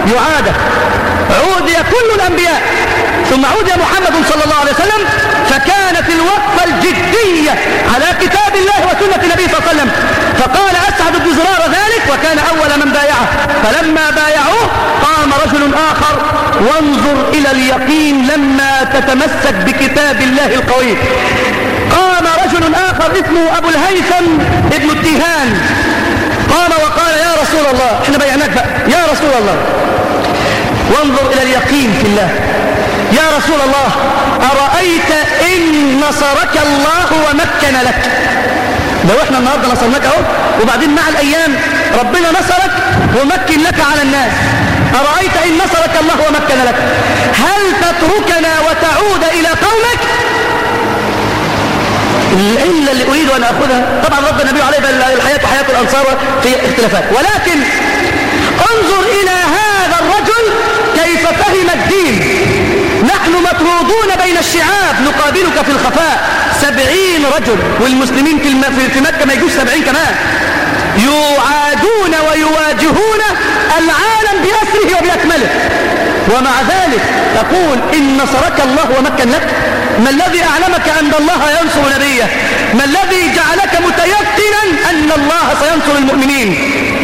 يعادى عودي كل الأنبياء ثم عودي محمد صلى الله عليه وسلم فكانت الوقفة الجدية على كتاب الله وسنة النبي صلى الله عليه وسلم فقال أسعد بن زرار ذلك وكان أول من بايعه فلما بايعوه قام رجل آخر وانظر إلى اليقين لما تتمسك بكتاب الله القوي قام رجل آخر اسمه أبو الهيثم ابن التيهان قام وقال يا رسول الله احنا بيعناك بقى يا رسول الله وانظر إلى اليقين في الله يا رسول الله أرأيت إن نصرك الله ومكن لك لو احنا النهاردة نصرناك اهو وبعدين مع الأيام ربنا نصرك ومكن لك على الناس أرأيت إن نصرك الله ومكن لك هل تتركنا وتعود إلى قومك العلة اللي أريد أن أخذها طبعا رب النبي عليه بل الحياة وحياة الأنصار في اختلافات ولكن انظر إلى هذا الرجل كيف فهم الدين نحن مطرودون بين الشعاب نقابلك في الخفاء سبعين رجل والمسلمين في, الم... في مكة ما يجوش سبعين كمان يعادون ويواجهون العالم بأسره وبأكمله ومع ذلك تقول إن نصرك الله ومكن لك ما الذي أعلمك أن الله ينصر نبيه ما الذي جعلك متيقنا أن الله سينصر المؤمنين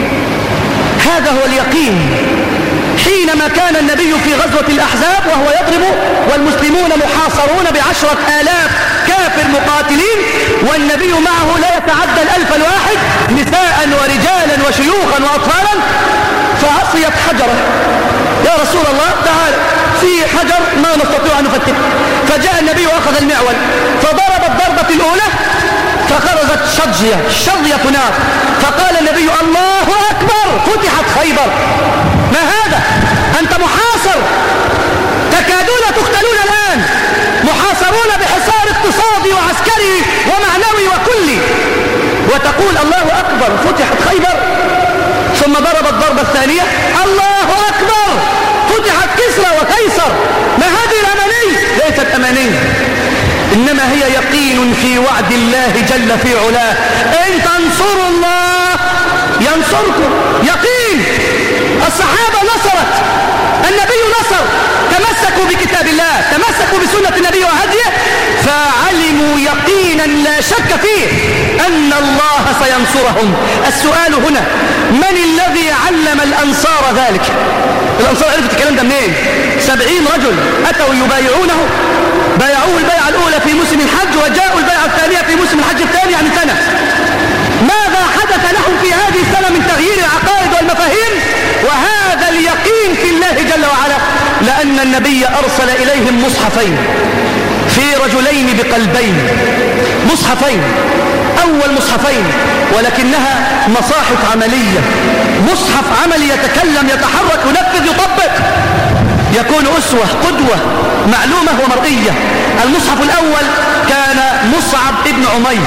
هذا هو اليقين حينما كان النبي في غزوة الأحزاب وهو يضرب والمسلمون محاصرون بعشرة آلاف كافر مقاتلين والنبي معه لا يتعدى الألف الواحد نساء ورجالا وشيوخا وأطفالا فعصيت حجرة يا رسول الله تعال في حجر ما نستطيع أن نفتحه فجاء النبي وأخذ المعول فضرب الضربة الأولى فخرجت شجية شظية نار فقال النبي الله أكبر فتحت خيبر ما هذا أنت محاصر تكادون تقتلون الآن محاصرون بحصار اقتصادي وعسكري ومعنوي وكلي وتقول الله أكبر فتحت خيبر ثم ضرب الضربة الثانية الله أكبر فتحت كسرى وقيصر ما هذه الأماني ليست أماني إنما هي يقين في وعد الله جل في علاه إن تنصروا الله ينصركم يقين الصحابة نصرت النبي نصر تمسكوا بكتاب الله تمسكوا بسنة النبي وهديه فعلموا يقينا لا شك فيه أن الله سينصرهم السؤال هنا من الذي علم الأنصار ذلك الأنصار عرفت الكلام ده منين سبعين رجل أتوا يبايعونه بايعوه البيعة الأولى في موسم الحج وجاءوا البيعة الثانية في موسم الحج الثاني عن سنة ماذا حدث لهم في هذه السنة من تغيير العقائد والمفاهيم وهذا اليقين في الله جل وعلا لأن النبي أرسل إليهم مصحفين في رجلين بقلبين مصحفين أول مصحفين ولكنها مصاحف عملية مصحف عملي يتكلم يتحرك ينفذ يطبق يكون أسوة قدوة معلومة ومرئية المصحف الأول كان مصعب ابن عمير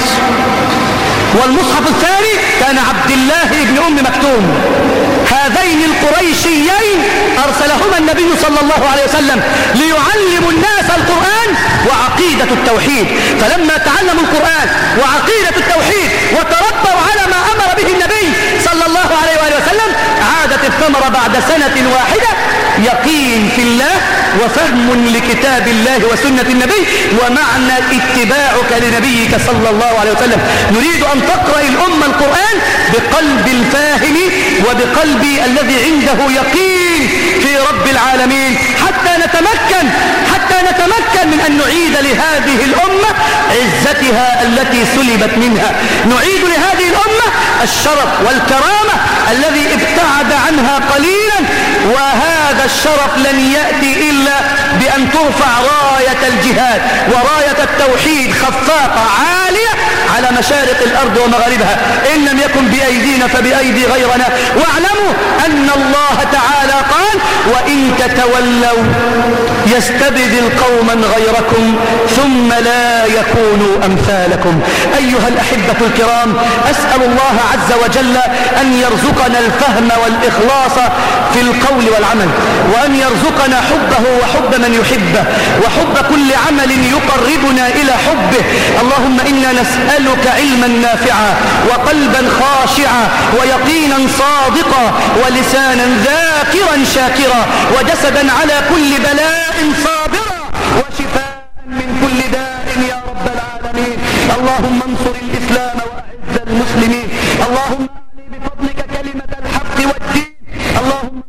والمصحف الثاني كان عبد الله ابن أم مكتوم هذين القريشيين أرسلهما النبي صلى الله عليه وسلم ليعلموا الناس القرآن وعقيدة التوحيد فلما تعلموا القرآن وعقيدة التوحيد وتربوا على ما أمر به النبي صلى الله عليه وآله وسلم عادت الثمرة بعد سنة واحدة يقين في الله وفهم لكتاب الله وسنة النبي ومعنى اتباعك لنبيك صلى الله عليه وسلم نريد أن تقرأ الأمة القرآن بقلب الفاهم وبقلب الذي عنده يقين في رب العالمين حتى نتمكن حتى نتمكن من أن نعيد لهذه الأمة عزتها التي سلبت منها نعيد لهذه الأمة الشرف والكرامة الذي ابتعد عنها قليلا وهذا الشرف لن يأتي إلا بأن ترفع راية الجهاد وراية التوحيد خفاقة عالية على مشارق الأرض ومغاربها إن لم يكن بأيدينا فبأيدي غيرنا واعلموا أن الله تعالى قال وإن تتولوا يستبدل قوما غيركم ثم لا يكونوا أمثالكم أيها الأحبة الكرام أسأل الله عز وجل أن يرزقنا الفهم والإخلاص في القول والعمل وأن يرزقنا حبه وحب من يحبه وحب كل عمل يقربنا إلى حبه اللهم إنا نسألك علما نافعا وقلبا خاشعا ويقينا صادقا ولسانا ذاكرا ذاكرا شاكرا وجسدا على كل بلاء صابرا وشفاء من كل داء يا رب العالمين اللهم انصر الإسلام وأعز المسلمين اللهم أعلي بفضلك كلمة الحق والدين اللهم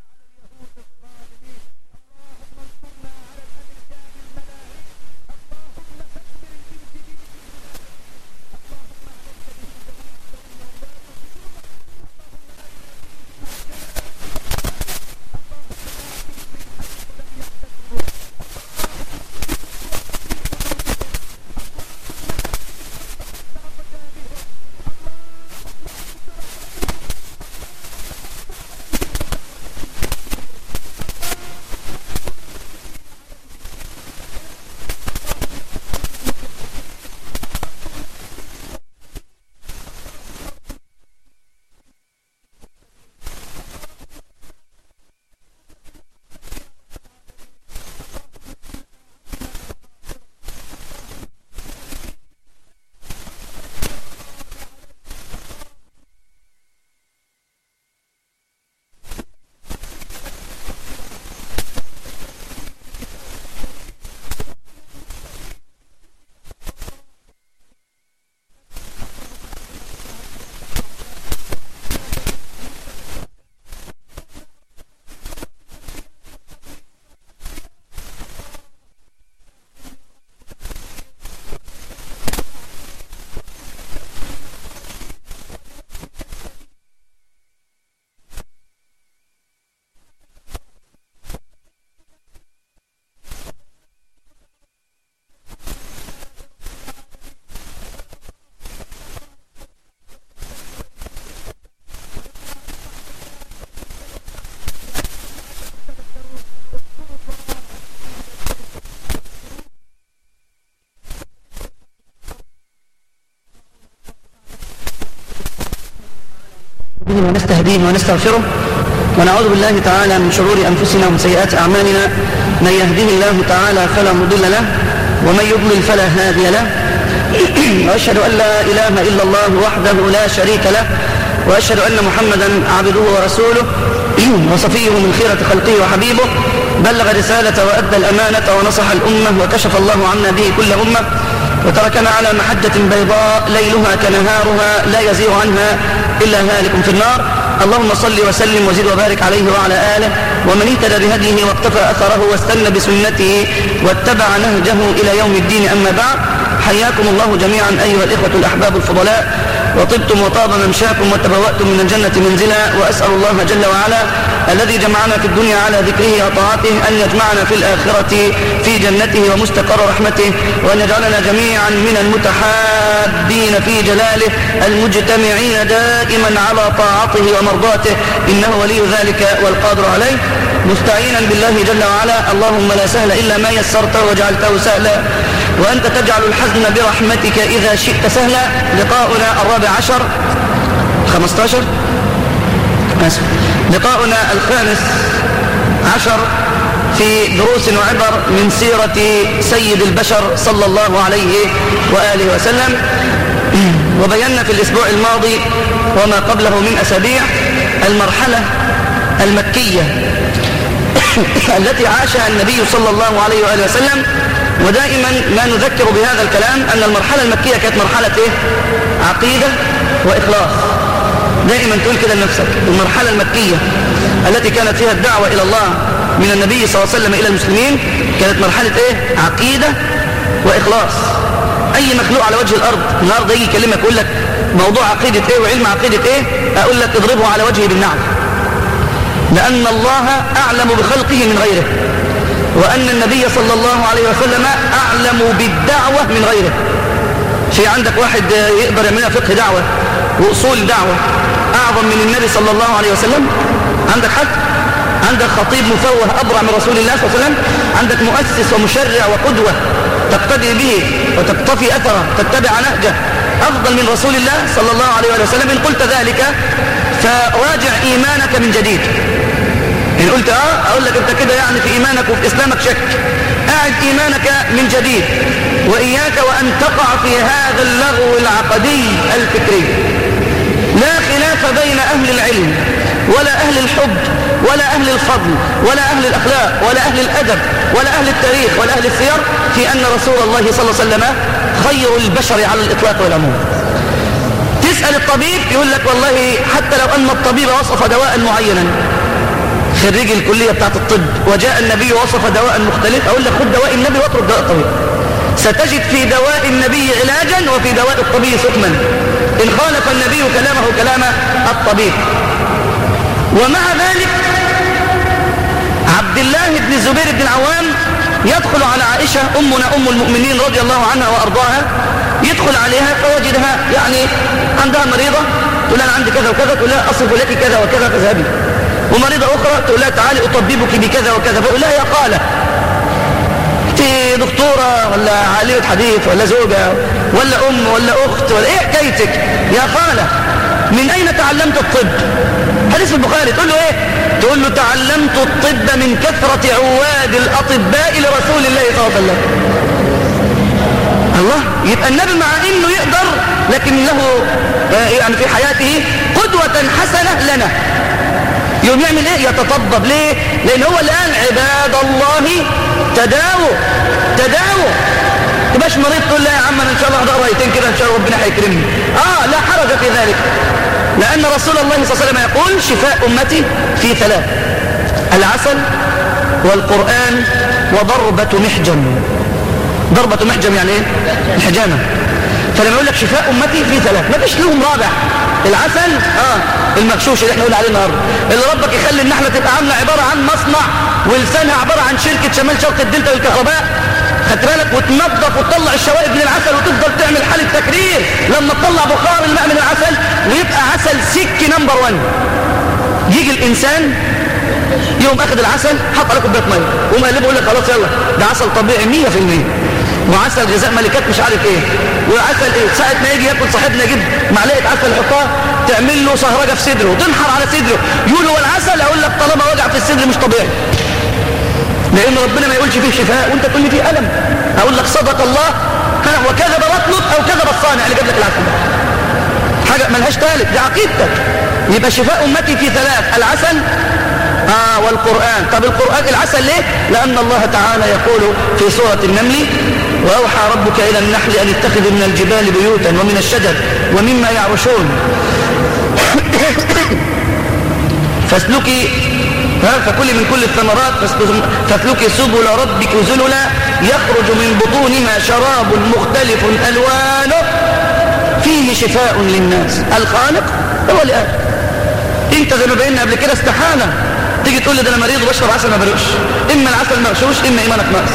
به ونستهديه ونستغفره ونعوذ بالله تعالى من شرور أنفسنا ومن سيئات أعمالنا من يهده الله تعالى فلا مضل له ومن يضلل فلا هادي له وأشهد أن لا إله إلا الله وحده لا شريك له وأشهد أن محمدا عبده ورسوله وصفيه من خيرة خلقه وحبيبه بلغ رسالة وأدى الأمانة ونصح الأمة وكشف الله عنا به كل أمة وتركنا على محجة بيضاء ليلها كنهارها لا يزيغ عنها إلا هالك في النار اللهم صل وسلم وزد وبارك عليه وعلى آله ومن اهتدى بهديه واقتفى أثره واستنى بسنته واتبع نهجه إلى يوم الدين أما بعد حياكم الله جميعا أيها الإخوة الأحباب الفضلاء وطبتم وطاب ممشاكم وتبوأتم من الجنة منزلا وأسأل الله جل وعلا الذي جمعنا في الدنيا على ذكره وطاعته أن يجمعنا في الآخرة في جنته ومستقر رحمته وأن يجعلنا جميعا من المتحابين في جلاله المجتمعين دائما على طاعته ومرضاته إنه ولي ذلك والقادر عليه مستعينا بالله جل وعلا اللهم لا سهل إلا ما يسرته وجعلته سهلا وأنت تجعل الحزن برحمتك إذا شئت سهلا لقاؤنا الرابع عشر خمستاشر آسف لقاؤنا الخامس عشر في دروس وعبر من سيرة سيد البشر صلى الله عليه وآله وسلم وبينا في الأسبوع الماضي وما قبله من أسابيع المرحلة المكية التي عاشها النبي صلى الله عليه وآله وسلم ودائما ما نذكر بهذا الكلام أن المرحلة المكية كانت مرحلة إيه؟ عقيدة وإخلاص دائما تقول كده لنفسك المرحلة المكية التي كانت فيها الدعوة إلى الله من النبي صلى الله عليه وسلم إلى المسلمين كانت مرحلة إيه؟ عقيدة وإخلاص أي مخلوق على وجه الأرض النهاردة يجي يكلمك يقول لك موضوع عقيدة إيه وعلم عقيدة إيه أقول لك اضربه على وجهه بالنعم لأن الله أعلم بخلقه من غيره وأن النبي صلى الله عليه وسلم أعلم بالدعوة من غيره في عندك واحد يقدر يعملها فقه دعوة وأصول دعوة أعظم من النبي صلى الله عليه وسلم عندك حد عندك خطيب مفوه أبرع من رسول الله صلى الله عليه وسلم عندك مؤسس ومشرع وقدوة تقتدي به وتقتفي أثره تتبع نهجه أفضل من رسول الله صلى الله عليه وسلم إن قلت ذلك فراجع إيمانك من جديد إن قلت آه أقول لك أنت كده يعني في إيمانك وفي إسلامك شك أعد إيمانك من جديد وإياك وأن تقع في هذا اللغو العقدي الفكري لا خلاف بين أهل العلم ولا أهل الحب ولا أهل الفضل ولا أهل الأخلاق ولا أهل الأدب ولا أهل التاريخ ولا أهل السير في أن رسول الله صلى الله عليه وسلم خير البشر على الإطلاق والعموم تسأل الطبيب يقول لك والله حتى لو أن الطبيب وصف دواء معينا خريج الكلية بتاعت الطب وجاء النبي وصف دواء مختلف أقول لك خد دواء النبي واترك دواء الطبيب ستجد في دواء النبي علاجا وفي دواء الطبيب سقما إن خالف النبي كلامه كلام الطبيب ومع ذلك عبد الله بن الزبير بن العوام يدخل على عائشة أمنا أم المؤمنين رضي الله عنها وأرضاها يدخل عليها فوجدها يعني عندها مريضة تقول أنا عندي كذا وكذا تقول لها أصف لك كذا وكذا فاذهبي ومريضة أخرى تقول لها تعالي أطببك بكذا وكذا فيقول لها يا قالة انت دكتورة ولا عالية حديث ولا زوجة ولا أم ولا أخت ولا إيه حكايتك يا خالة من أين تعلمت الطب حديث البخاري تقول له إيه تقول له تعلمت الطب من كثرة عواد الأطباء لرسول الله صلى الله عليه وسلم الله يبقى النبي مع انه يقدر لكن له يعني في حياته قدوة حسنة لنا يوم يعمل ايه يتطبب ليه لان هو اللي قال عباد الله تداووا تداووا تبقاش مريض تقول لا يا عم انا ان شاء الله هقرا ايتين كده ان شاء الله ربنا هيكرمني اه لا حرج في ذلك لان رسول الله صلى الله عليه وسلم يقول شفاء امتي في ثلاث العسل والقران وضربه محجم ضربة محجم يعني ايه الحجامة فلما يقول لك شفاء أمتي في ثلاث ما فيش لهم رابع العسل اه المغشوش اللي احنا قلنا عليه النهارده اللي ربك يخلي النحلة تبقى عاملة عبارة عن مصنع ولسانها عبارة عن شركة شمال شرق الدلتا للكهرباء خدت بالك وتنظف وتطلع الشوائب من العسل وتفضل تعمل حالة تكرير لما تطلع بخار الماء من العسل ويبقى عسل سك نمبر 1 يجي الإنسان يوم اخذ العسل حط عليه كوبايه ميه ومقلبه يقول لك خلاص يلا ده عسل طبيعي 100% وعسل غذاء ملكات مش عارف ايه وعسل ايه ساعه ما يجي ياكل صاحبنا يجيب معلقه عسل يحطها تعمل له صهرجه في صدره وتنحر على صدره يقول هو العسل اقول لك طالما وجع في الصدر مش طبيعي لان ربنا ما يقولش فيه شفاء وانت تقول لي فيه الم اقول لك صدق الله ها وكذب بطنك او كذب الصانع اللي جاب لك العسل حاجه ملهاش ثالث دي عقيدتك يبقى شفاء امتي في ثلاث العسل آه والقرآن طب القرآن العسل ليه لأن الله تعالى يقول في سورة النمل وأوحى ربك إلى النحل أن اتخذ من الجبال بيوتا ومن الشجر ومما يعرشون فاسلكي فكلي من كل الثمرات فاسلكي سبل ربك ذللا يخرج من بطونها شراب مختلف ألوانه فيه شفاء للناس الخالق هو الآن انت زي ما بينا قبل كده استحالة تيجي تقول لي ده انا مريض وبشرب عسل ما برقش اما العسل مغشوش اما ايمانك ناقص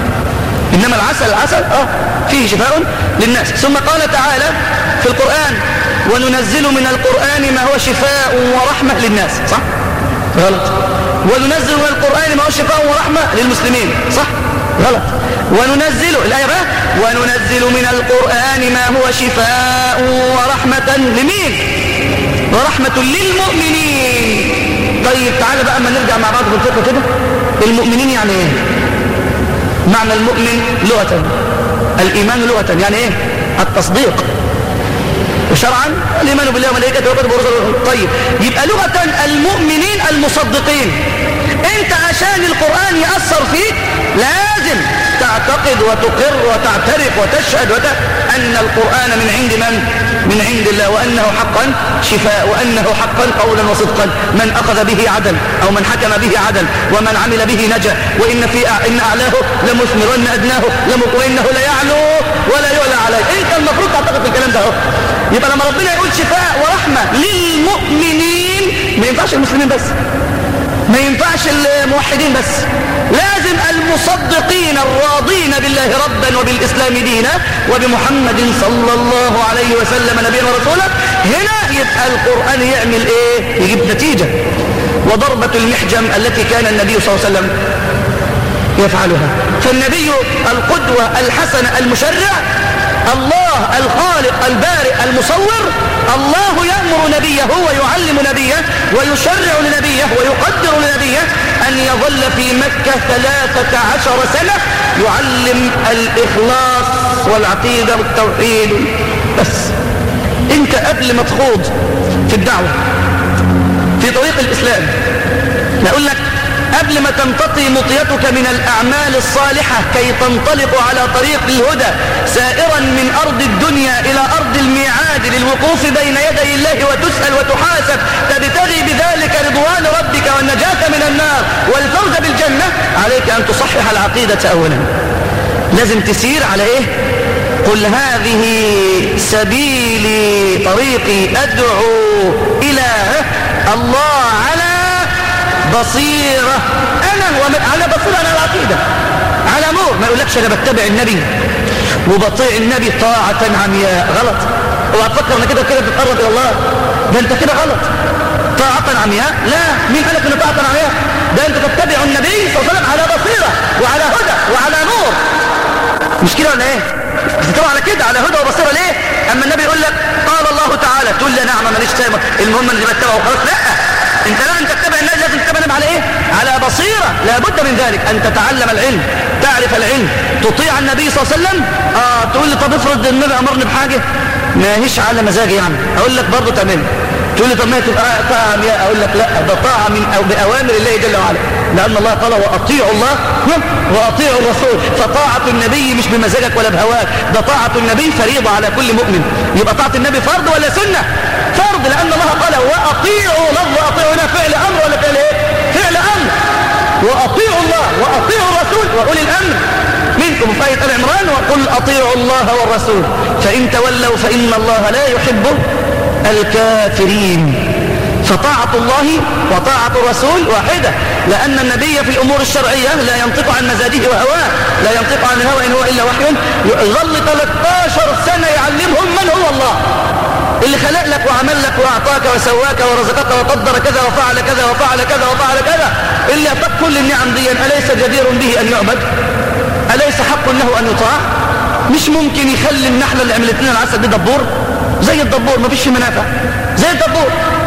انما العسل العسل اه فيه شفاء للناس ثم قال تعالى في القرآن وننزل من القرآن ما هو شفاء ورحمة للناس صح غلط وننزل من القرآن ما هو شفاء ورحمة للمسلمين صح غلط وننزل الآية بقى وننزل من القرآن ما هو شفاء ورحمة لمين ورحمة للمؤمنين طيب تعالى بقى اما نرجع مع بعض في الفقه كده المؤمنين يعني ايه معنى المؤمن لغة الإيمان لغة يعني ايه التصديق وشرعا الإيمان بالله وملائكته وكتبه ورسله طيب يبقى لغة المؤمنين المصدقين انت عشان القرآن يأثر فيك لازم تعتقد وتقر وتعترف وتشهد وت... أن القرآن من عند من؟ من عند الله وأنه حقا شفاء وأنه حقا قولا وصدقا من أخذ به عدل أو من حكم به عدل ومن عمل به نجا وإن في أع... إن أعلاه لمثمر وإن أدناه لمك وإنه لا يعلو ولا يعلى عليه أنت المفروض تعتقد في الكلام ده اهو يبقى لما ربنا يقول شفاء ورحمة للمؤمنين ما ينفعش المسلمين بس ما ينفعش الموحدين بس لازم المصدقين الراضين بالله ربا وبالإسلام دينا وبمحمد صلى الله عليه وسلم نبينا ورسوله هنا يبقى القرآن يعمل ايه يجيب نتيجة وضربة المحجم التي كان النبي صلى الله عليه وسلم يفعلها فالنبي القدوة الحسنة المشرع الله الخالق البارئ المصور الله يأمر نبيه ويعلم نبيه ويشرع لنبيه ويقدر لنبيه أن يظل في مكة ثلاثة عشر سنة يعلم الإخلاص والعقيدة والتوحيد بس انت قبل ما تخوض في الدعوة في طريق الإسلام نقول لك قبل ما تنتطي مطيتك من الأعمال الصالحة كي تنطلق على طريق الهدى سائرا من أرض الدنيا إلى أرض الميعاد للوقوف بين يدي الله وتسأل وتحاسب تبتغي بذلك رضوان ربك والنجاة من النار والفوز بالجنة عليك أن تصحح العقيدة أولا لازم تسير على إيه قل هذه سبيلي طريقي أدعو إلى الله على بصيرة أنا على بصيرة أنا العقيدة على نور ما يقولكش أنا بتبع النبي وبطيع النبي طاعة عمياء غلط اوعى تفكر ان كده كده بتقرب الى الله ده انت كده غلط طاعة عمياء لا مين قالك ان طاعة عمياء ده انت تتبع النبي صلى الله عليه وسلم على بصيرة وعلى هدى وعلى نور مش كده ولا ايه بتتبع على كده على هدى وبصيرة ليه اما النبي يقول لك قال الله تعالى تقول لي نعم ماليش سايمة المهم اللي بتبعه خلاص لا انت لازم تتبع الناس لازم تتبع النبي على ايه على بصيرة لابد من ذلك ان تتعلم العلم تعرف العلم تطيع النبي صلى الله عليه وسلم اه تقول لي طب افرض النبي امرني بحاجة ما هيش على مزاجي يعني اقول لك برضه تمام تقول لي طب ما تبقى طاعة عمياء اقول لك لا ده طاعة من أو باوامر الله جل وعلا لان الله قال واطيعوا الله واطيعوا الرسول فطاعة النبي مش بمزاجك ولا بهواك ده طاعة النبي فريضة على كل مؤمن يبقى طاعة النبي فرض ولا سنة فرض لان الله قال واطيعوا لفظ اطيعوا هنا فعل امر ولا فعل ايه فعل امر واطيعوا الله واطيعوا الرسول واولي الامر منكم في آية العمران وقل أطيعوا الله والرسول فإن تولوا فإن الله لا يحب الكافرين فطاعة الله وطاعة الرسول واحدة لأن النبي في الأمور الشرعية لا ينطق عن مزاجه وهواه لا ينطق عن الهوى إن هو إلا وحي يظل 13 سنة يعلمهم من هو الله اللي خلق لك وعمل لك وأعطاك وسواك ورزقك وقدر كذا وفعل كذا وفعل كذا وفعل كذا اللي أعطاك كل النعم دي أليس جدير به أن يعبد أليس حق له أن يطاع مش ممكن يخلي النحلة اللي عملت لنا العسل دي دبور زي الدبور ما فيش منافع زي الدبور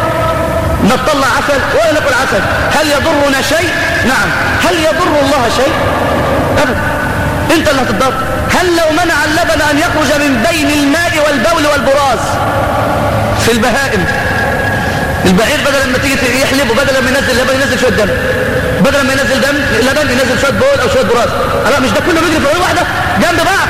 نطلع عسل ولا ناكل عسل هل يضرنا شيء نعم هل يضر الله شيء أبدا انت اللي هتضر هل لو منع اللبن أن يخرج من بين الماء والبول والبراز في البهائم البعير بدل ما تيجي يحلب بدل ما ينزل لبن ينزل شويه دم بدل ما ينزل دم لبن ينزل شويه بول او شويه براز لا مش ده كله بيجري في عين واحده جنب بعض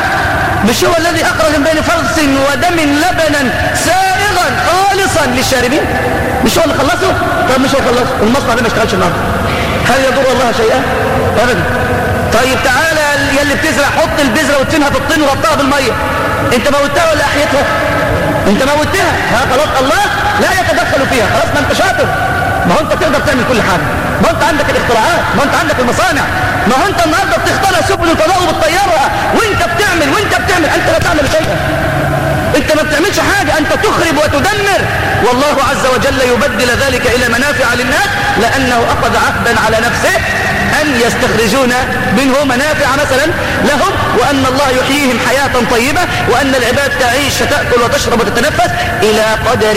مش هو الذي اخرج من بين فرث ودم لبنا سائغا خالصا للشاربين مش هو اللي خلصه طب مش هو خلصه المصنع ده ما اشتغلش النهارده هل يضر الله شيئا ابدا طيب تعالى يا اللي بتزرع حط البذره وتدفنها في الطين وغطاها بالميه انت موتها ولا احيتها انت موتها ها خلاص الله لا يتدخل فيها خلاص ما انت شاطر ما هو انت تقدر تعمل كل حاجه ما انت عندك الاختراعات ما انت عندك المصانع ما هو انت النهارده بتخترع سبل الفضاء بالطياره وانت بتعمل وانت بتعمل انت لا تعمل شيئا انت ما بتعملش حاجة انت تخرب وتدمر والله عز وجل يبدل ذلك الى منافع للناس لانه اخذ عهدا على نفسه ان يستخرجون منه منافع مثلا لهم وان الله يحييهم حياة طيبة وان العباد تعيش تأكل وتشرب وتتنفس الى قدر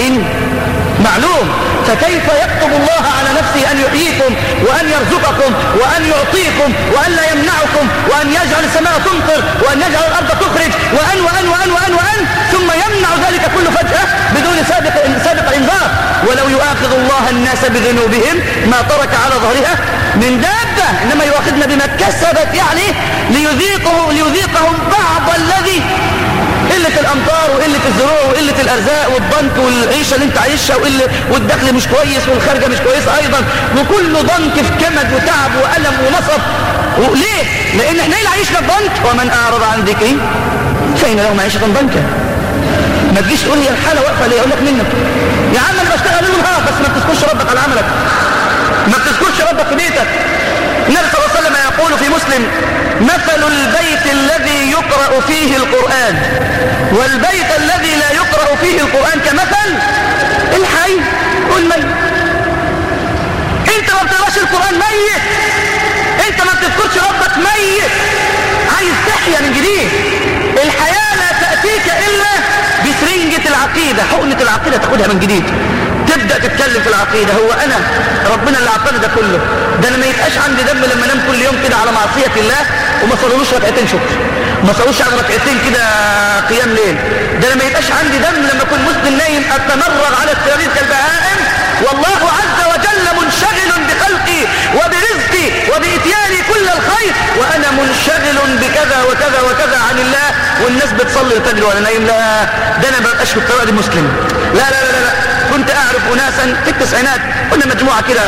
معلوم فكيف يكتب الله على نفسه أن يحييكم وأن يرزقكم وأن يعطيكم وأن لا يمنعكم وأن يجعل السماء تمطر وأن يجعل الأرض تخرج وأن وأن وأن وأن وأن ثم يمنع ذلك كله فجأة بدون سابق سابق إنذار ولو يؤاخذ الله الناس بذنوبهم ما ترك على ظهرها من دابة إنما يؤاخذنا بما كسبت يعني ليذيقه ليذيقهم بعض الذي قلة الأمطار وقلة الزروع وقلة الأرزاق والضنك والعيشة اللي انت عايشها وقلة والدخل مش كويس والخارجة مش كويسة أيضا وكل ضنك في كمد وتعب وألم ونصب وليه؟ لأن احنا اللي عايشنا الضنك ومن أعرض عن ذكري فإن له معيشة ضنكا ما تجيش تقول هي الحالة واقفة ليه أقول لك منك يا عم أنا بشتغل ليل ونهار بس ما بتذكرش ربك على عملك ما بتذكرش ربك في بيتك النبي صلى الله عليه وسلم يقول في مسلم مثل البيت الذي يقرأ فيه القرآن والبيت الذي لا يقرأ فيه القرآن كمثل الحي والميت انت ما بتقراش القرآن ميت انت ما بتذكرش ربك ميت عايز تحيا من جديد الحياة لا تأتيك إلا بسرنجة العقيدة حقنة العقيدة تاخدها من جديد تبدأ تتكلم في العقيدة هو أنا ربنا اللي عطاني ده كله ده أنا ما يبقاش عندي دم لما انام كل يوم كده على معصية الله وما صلولوش ركعتين شكر ما صلوش على ركعتين كده قيام ليل ده أنا ما يبقاش عندي دم لما أكون مسلم نايم أتمرغ على السرير كالبهائم والله عز وجل منشغل بخلقي وبرزقي وبإتياني كل الخير وأنا منشغل بكذا وكذا وكذا عن الله والناس بتصلي الفجر وأنا نايم لا ده أنا ببقاش في الطريقة دي مسلم لا لا لا لا كنت أعرف أناسا في التسعينات كنا مجموعة كده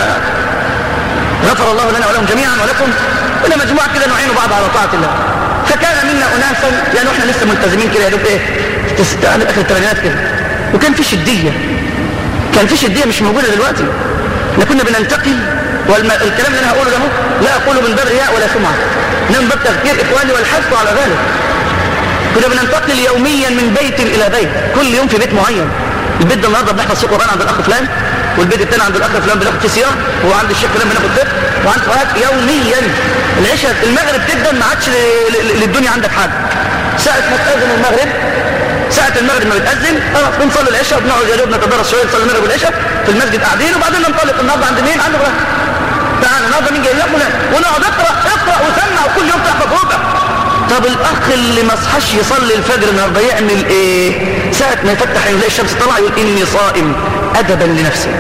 غفر الله لنا ولهم جميعا ولكم كنا مجموعة كده نعين بعض على طاعة الله فكان منا أناسا يعني احنا لسه ملتزمين كده يا دوب ايه على اخر الثمانينات كده وكان في شدية كان في شدية مش موجودة دلوقتي احنا كنا بننتقل والكلام اللي انا هقوله ده لا اقوله من باب رياء ولا سمعة انما من باب تذكير اخواني والحث على ذلك كنا بننتقل يوميا من بيت الى بيت كل يوم في بيت معين البيت ده النهارده بنحفظ فيه قران عند الاخ فلان والبيت الثاني عند الاخ فلان بناخد فيه سيره وعند الشيخ فلان بناخد فقه وعند فؤاد يوميا العشاء المغرب تبدا ما عادش للدنيا عندك حاجه ساعه ما تاذن المغرب ساعة المغرب ما بتأذن خلاص بنصلي العشاء وبنقعد يا دوب نتدرس شوية نصلي المغرب والعشاء في المسجد قاعدين وبعدين ننطلق النهارده عند مين؟ عند فلان تعالى النهارده مين جاي لك فلان ونقعد اقرا اقرا وسمع وكل يوم تحفظ ربع طب الاخ اللي ما صحاش يصلي الفجر النهارده يعمل ايه؟ ساعة ما يفتح يلاقي الشمس طلع يقول اني صائم ادبا لنفسي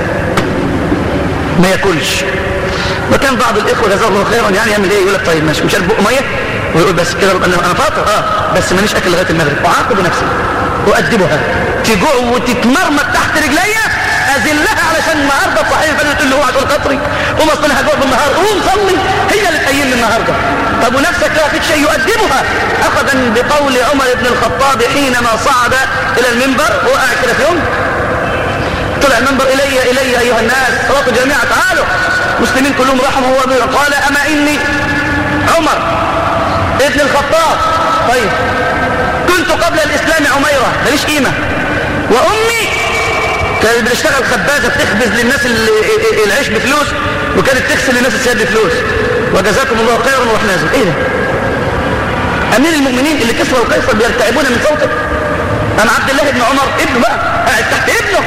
ما ياكلش وكان بعض الاخوه جزاه الله خيرا يعني يعمل ايه يقول لك طيب ماشي مش عارف بقه ميه ويقول بس كده انا انا فاطر اه بس ماليش اكل لغايه المغرب اعاقب نفسي وادبها تجوع وتتمرمط تحت رجليا اذلها علشان النهارده صحيح فانا تقول له اوعى تقول خاطري قوم اصل انا هجوع بالنهار قوم صلي هي اللي تقيمني النهارده طب ونفسك لا فيك شيء يؤدبها اخذا بقول عمر بن الخطاب حينما صعد الى المنبر وقع كده في يوم طلع المنبر الي الي ايها الناس صلاه جميعا تعالوا مسلمين كلهم راحوا هو قال اما اني عمر ابن الخطاب طيب كنت قبل الاسلام عميرة ماليش قيمة وامي كانت بتشتغل خبازة بتخبز للناس العيش بفلوس وكانت تغسل للناس السياد بفلوس وجزاكم الله خيرا وروح نازل ايه ده امير المؤمنين اللي كسرى وقيصر بيرتعبون من صوتك انا عبد الله بن عمر ابنه بقى قاعد تحت ابنه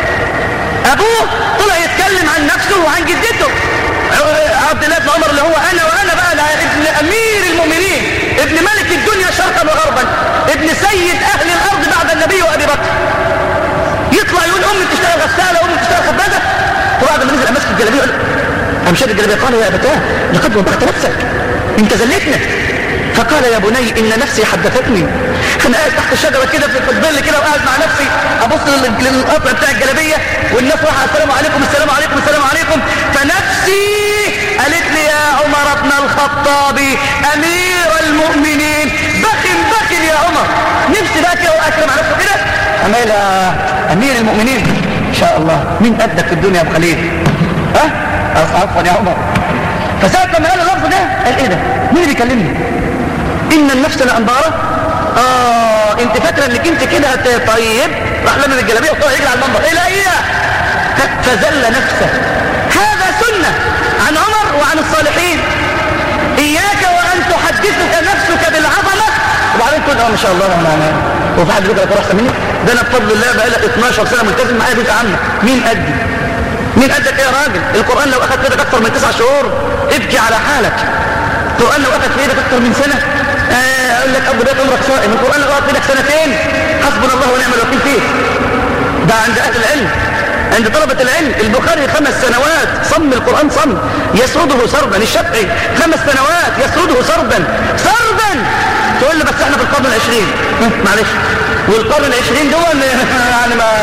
ابوه طلع يتكلم عن نفسه وعن جدته عبد الله بن عمر اللي هو انا وانا بقى ابن امير المؤمنين ابن ملك الدنيا شرقا وغربا ابن سيد اهل الارض بعد النبي وابي بكر يطلع يقول امي بتشتغل غساله امي بتشتغل خبازه وبعد ما نزل ماسك الجلابيه يقول امشاد الجلابيه قال يا ابتاه لقد وبخت نفسك انت زلتنا فقال يا بني ان نفسي حدثتني انا قاعد تحت الشجره كده في الظل كده وقاعد مع نفسي ابص للقطع بتاع الجلابيه والناس رايحه السلام عليكم السلام عليكم السلام عليكم فنفسي قالت لي يا عمر بن الخطاب امير المؤمنين بخن بخن يا عمر نفسي بقى كده واكرم على نفسه كده امال امير المؤمنين ان شاء الله مين قدك في الدنيا يا ابو خليل ها عفوا يا عمر فساعة لما قال اللفظ ده قال ايه ده مين اللي بيكلمني ان النفس لأنبارة اه انت فاكرة انك انت كده طيب راح لمن الجلابية وطلع يجري على المنبر ايه لا ايه فزل نفسه هذا سنة عن عمر وعن الصالحين اياك وان تحدثك نفسك بالعظمة وبعدين تقول اه ما شاء الله انا انا هو في حد بيقدر يكون احسن مني ده انا بفضل الله بقى لك 12 سنة ملتزم معايا بيت عمك مين قدي مين قدك يا راجل القرآن لو اخذ فيك اكثر من تسع شهور ابكي على حالك القرآن لو اخذ في ايدك اكثر من سنة اقول لك ابو بيت عمرك صائم القرآن لو اخذ في ايدك سنتين حسبنا الله ونعم الوكيل فيك ده عند اهل العلم عند طلبة العلم البخاري خمس سنوات صم القرآن صم يسرده سردا الشافعي خمس سنوات يسرده سردا سردا تقول لي بس احنا في القرن العشرين معلش والقرن العشرين دول يعني ما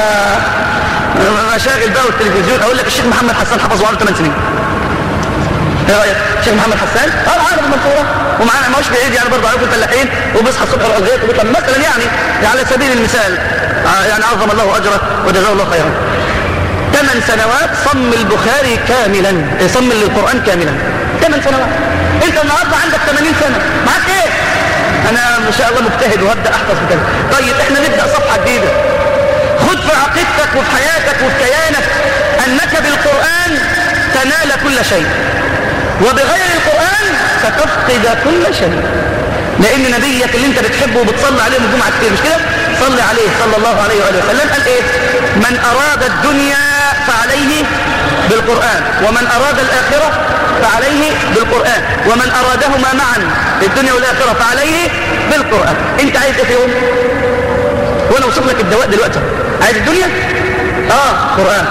مشاغل بقى والتلفزيون اقول لك الشيخ محمد حسان حفظه عنه 8 سنين ايه رايك الشيخ محمد حسان اه عارف المنصوره ومعانا ماهوش بعيد يعني برضه عليكم فلاحين وبيصحى الصبح يروح الغيط وبيطلع مثلا يعني على سبيل المثال يعني عظم الله اجره وجزاه الله خيرا ثمان سنوات صم البخاري كاملا صم القران كاملا ثمان سنوات انت النهارده عندك 80 سنه معاك ايه انا ما شاء الله مجتهد وهبدا احفظ بكذا طيب احنا نبدا صفحه جديده خذ في عقيدتك وفي حياتك وفي كيانك أنك بالقرآن تنال كل شيء وبغير القرآن ستفقد كل شيء لأن نبيك اللي انت بتحبه وبتصلي عليه من جمعة كتير مش كده صلي عليه صلى الله عليه وآله وسلم قال ايه من أراد الدنيا فعليه بالقرآن ومن أراد الآخرة فعليه بالقرآن ومن أرادهما معا الدنيا والآخرة فعليه بالقرآن انت عايز ايه في يوم وانا اوصف لك الدواء دلوقتي عايز الدنيا اه قرآن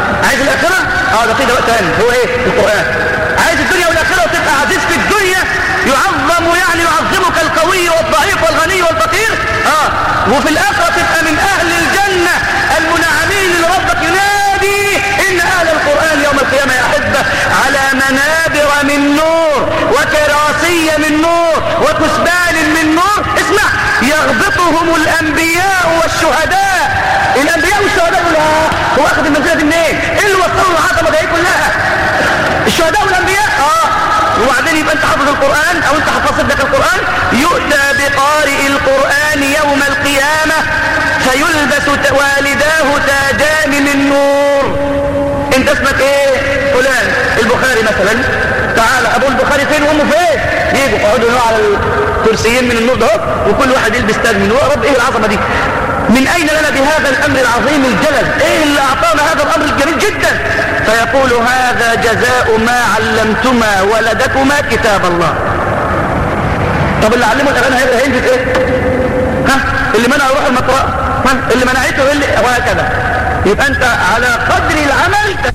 عايز الاخره اه ده في دواء تاني هو ايه القران عايز الدنيا والاخره وتبقى عزيز في الدنيا يعظم يعني يعظمك القوي والضعيف والغني والفقير اه وفي الاخره تبقى من اهل الجنه المنعمين اللي ربك ينادي ان اهل القران يوم القيامه يا احبه على منابر من نور وكراسي من نور وكسبان من نور اسمع يغبطهم الانبياء والشهداء الانبياء والشهداء لا هو اخذ المنزله دي منين ايه اللي وصلوا العظمه دي كلها الشهداء والانبياء اه وبعدين يبقى انت حافظ القران او انت حفظت لك القران يؤتى بقارئ القران يوم القيامه فيلبس والداه تاجان من نور انت اسمك ايه فلان البخاري مثلا تعال ابو البخاري فين وامه فين يجوا يقعدوا على الكرسيين من النور ده وكل واحد يلبس تاج من نور يا رب ايه العظمه دي من أين لنا بهذا الأمر العظيم الجلل إيه اللي أعطانا هذا الأمر الجميل جدا فيقول هذا جزاء ما علمتما ولدكما كتاب الله طب اللي علمه الأغاني هيلبس إيه ها اللي منع يروح المقرأة ها اللي منعته اللي وهكذا يبقى أنت على قدر العمل